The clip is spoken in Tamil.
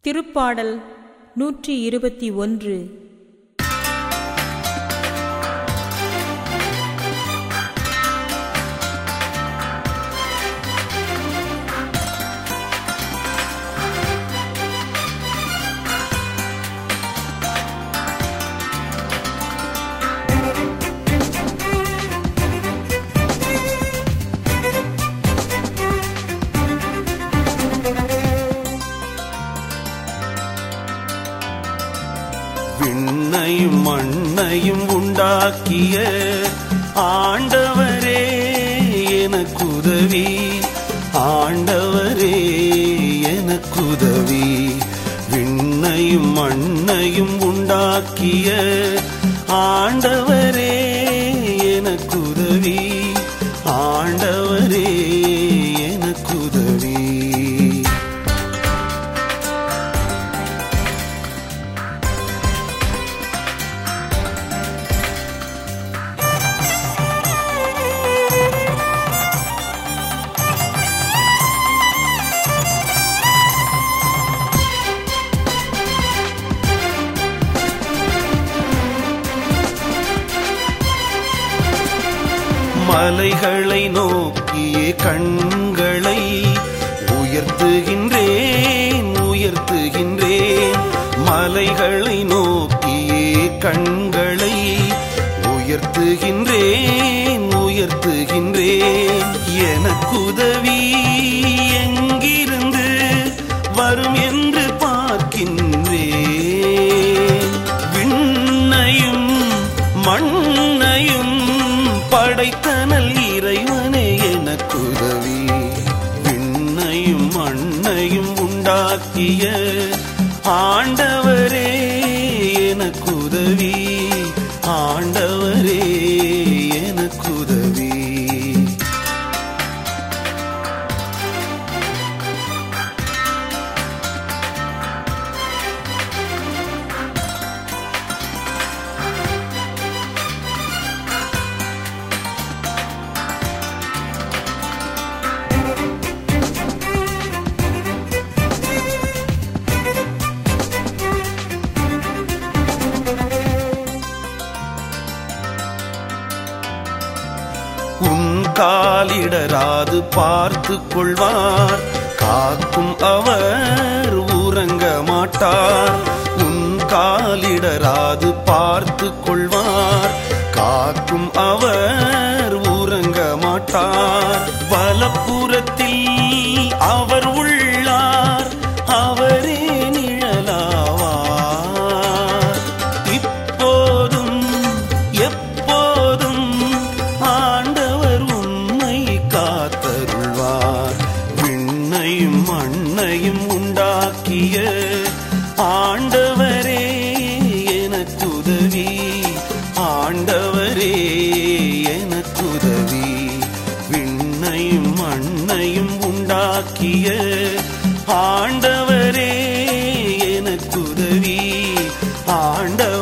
திருப்பாடல் நூற்றி இருபத்தி ஒன்று விண்ணையும் மண்ணையும் உண்டாக்கிய ஆண்டவரே எனக்குதவி ஆண்டவரே எனக்குதவி விண்ணையும் மண்ணையும் உண்டாக்கிய ஆண்டவரே எனக்குதவி ஆண்டவரே எனக்குதவி மலைகளை நோக்கியே கண்களை உயர்த்துகின்றேன் உயர்த்துகின்றேன் மலைகளை நோக்கியே கண்களை உயர்த்துகின்றேன் உயர்த்துகின்றேன் எனக்குதவி எங்கிருந்து வரும் என்று பார்க்கின்றேன் விண்ணையும் மண்ணையும் படைத்தனல் இறைவனே எனக்குதவி விண்ணையும் மண்ணையும் உண்டாக்கிய ஆண்டவரே எனக்குதவி ஆண்டவரே எனக்குதவி உன் காலிடராது பார்த்து கொள்வார் காக்கும் அவர் உறங்க மாட்டார் உன் காலிடராது பார்த்து கொள்வார் காக்கும் அவர் உறங்க மாட்டார் வலப்புறத்தில் அவர் உள்ளார் அவரே நிழலாவார் இப்போதும் எப்போதும் ஆண்டவர் உண்மை காத்தருள்வார் விண்ணையும் மண்ணையும் உண்டாக்கிய ஆண்டவரே எனக்குதவி ஆண்டவரே எனக்குதவி விண்ணையும் மண்ணையும் உண்டாக்கிய ஆண்டவரே எனக்குதவி ஆண்டவரே